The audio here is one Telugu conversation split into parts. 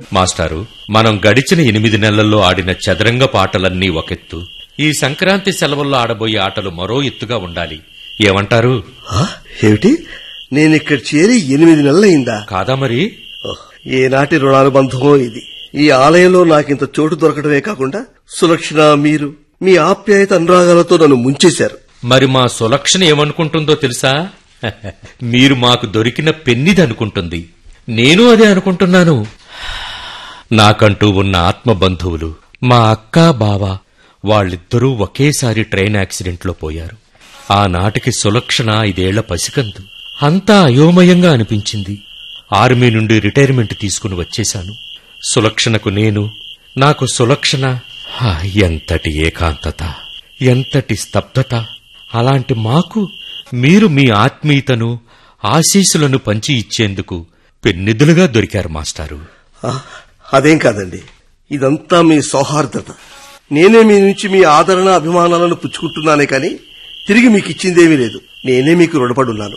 మాస్టారు మనం గడిచిన ఎనిమిది నెలల్లో ఆడిన చదరంగ ఆటలన్నీ ఒకెత్తు ఈ సంక్రాంతి సెలవుల్లో ఆడబోయే ఆటలు మరో ఎత్తుగా ఉండాలి ఏమంటారు ఆ, ఏమిటి నేనిక్కడ చేరి ఎనిమిది నెలలయిందా కాదా మరి ఓహ్, ఏనాటి రుణానుబంధమో ఇది ఈ ఆలయంలో నాకింత చోటు దొరకడమే కాకుండా సులక్షణ మీరు మీ ఆప్యాయత అనురాగాలతో నన్ను ముంచేశారు మరి మా సులక్షణ ఏమనుకుంటుందో తెలుసా మీరు మాకు దొరికిన పెన్నిది అనుకుంటుంది నేను అదే అనుకుంటున్నాను నాకంటూ ఉన్న ఆత్మ బంధువులు మా అక్క బావ వాళ్ళిద్దరూ ఒకేసారి ట్రైన్ యాక్సిడెంట్లో పోయారు ఆనాటికి సులక్షణ ఐదేళ్ల పసికందు అంతా అయోమయంగా అనిపించింది ఆర్మీ నుండి రిటైర్మెంట్ తీసుకుని వచ్చేశాను సులక్షణకు నేను నాకు సులక్షణ హా, ఎంతటి ఏకాంతత ఎంతటి స్తబ్దత అలాంటి మాకు మీరు మీ ఆత్మీయతను ఆశీస్సులను పంచి ఇచ్చేందుకు పెన్నిధులుగా దొరికారు మాస్టారు ఆ, అదేం కాదండి ఇదంతా మీ సౌహార్దత నేనే మీ నుంచి మీ ఆదరణ అభిమానాలను పుచ్చుకుంటున్నానే కాని తిరిగి మీకు ఇచ్చిందేమీ లేదు నేనే మీకు రుణపడున్నాను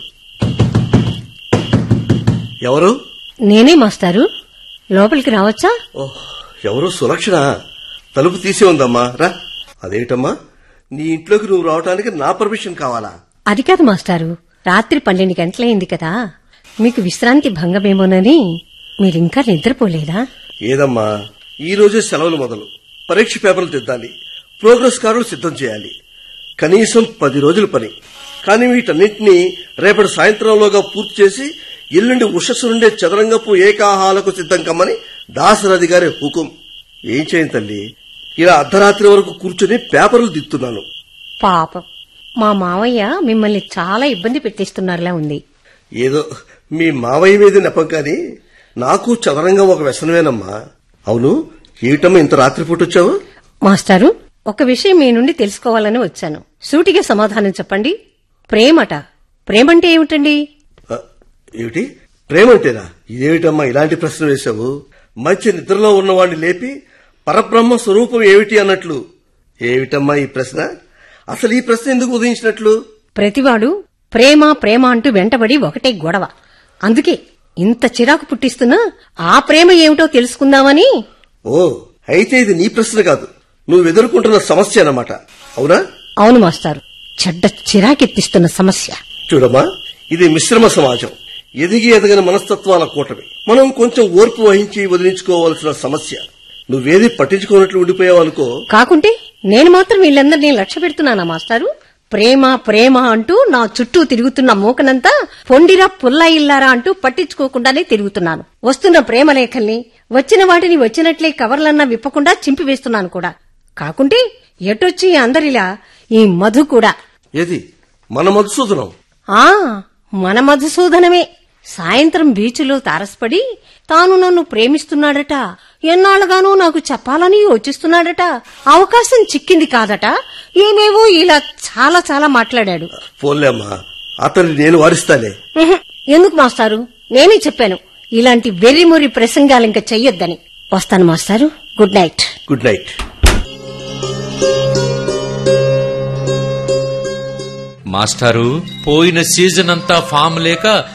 ఎవరు నేనే మాస్టారు లోపలికి రావచ్చా ఓహ్ ఎవరు సులక్షణ తలుపు తీసే ఉందమ్మా రా అదేమిటమ్మా నీ ఇంట్లోకి నువ్వు రావటానికి నా పర్మిషన్ కావాలా అది కాదు మాస్టారు రాత్రి పన్నెండు గంటలైంది కదా మీకు విశ్రాంతి భంగమేమోనని మీరింకా నిద్రపోలేదా ఏదమ్మా ఈ రోజే సెలవులు మొదలు పరీక్ష పేపర్లు దిద్దాలి ప్రోగ్రెస్ కార్డులు సిద్ధం చేయాలి కనీసం పది రోజుల పని కానీ వీటన్నింటినీ రేపటి సాయంత్రంలోగా పూర్తి చేసి ఎల్లుండి ఉషస్సు నుండే చదరంగపు ఏకాహాలకు సిద్ధం కమ్మని దాసరథి గారి హుకుం ఏం చేయను తల్లి ఇలా అర్ధరాత్రి వరకు కూర్చుని పేపర్లు దిద్దుతున్నాను పాపం మా మావయ్య మిమ్మల్ని చాలా ఇబ్బంది పెట్టిస్తున్నారులా ఉంది ఏదో మీ మావయ్య మీద నెపం కానీ నాకు చదరంగం ఒక వ్యసనమేనమ్మా అవును ఏమిటమ్మా ఇంత రాత్రిపూట వచ్చావు మాస్టారు ఒక విషయం మీ నుండి తెలుసుకోవాలని వచ్చాను సూటిగా సమాధానం చెప్పండి ప్రేమట ప్రేమంటే ఏమిటండి ఆ, ఏమిటి ప్రేమంటేనా ఇదేమిటమ్మా ఇలాంటి ప్రశ్న వేశావు మంచి నిద్రలో ఉన్నవాడిని లేపి పరబ్రహ్మ స్వరూపం ఏమిటి అన్నట్లు ఏమిటమ్మా ఈ ప్రశ్న అసలు ఈ ప్రశ్న ఎందుకు ఉదయించినట్లు ప్రతివాడు ప్రేమ ప్రేమ అంటూ వెంటబడి ఒకటే గొడవ అందుకే ఇంత చిరాకు పుట్టిస్తున్నా ఆ ప్రేమ ఏమిటో తెలుసుకుందామని ఓ అయితే ఇది నీ ప్రశ్న కాదు నువ్వు ఎదుర్కొంటున్న సమస్య అన్నమాట అవునా అవును మాస్టారు చెడ్డ చిరాకెత్తిస్తున్న సమస్య చూడమ్మా ఇది మిశ్రమ సమాజం ఎదిగి ఎదగని మనస్తత్వాల కూటమి మనం కొంచెం ఓర్పు వహించి వదిలించుకోవాల్సిన సమస్య నువ్వేది పట్టించుకోనట్లు ఉండిపోయావు అనుకో కాకుంటే నేను మాత్రం వీళ్ళందరినీ లక్ష్య పెడుతున్నానా మాస్టారు ప్రేమ ప్రేమ అంటూ నా చుట్టూ తిరుగుతున్న మూకనంతా పొండిరా పుల్ల ఇల్లారా అంటూ పట్టించుకోకుండానే తిరుగుతున్నాను వస్తున్న ప్రేమ లేఖల్ని వచ్చిన వాటిని వచ్చినట్లే కవర్లన్నా విప్పకుండా చింపివేస్తున్నాను కూడా కాకుంటే ఎటొచ్చి అందరిలా ఈ మధు కూడా ఏది మన మధుసూదనం ఆ మన మధుసూదనమే సాయంత్రం బీచ్లో తారసపడి తాను నన్ను ప్రేమిస్తున్నాడట ఎన్నాళ్ళుగానూ నాకు చెప్పాలని యోచిస్తున్నాడట అవకాశం చిక్కింది కాదట ఏమేవో ఇలా చాలా చాలా మాట్లాడాడు పోన్లే అమ్మా అతన్ని నేను వారిస్తాలే ఉహుం, ఎందుకు మాస్టారు నేనే చెప్పాను ఇలాంటి వెర్రిమొరి ప్రసంగాలు ఇంకా చెయ్యొద్దని వస్తాను మాస్టారు గుడ్ నైట్ గుడ్ నైట్ మాస్టారు పోయిన సీజన్ అంతా ఫామ్ లేక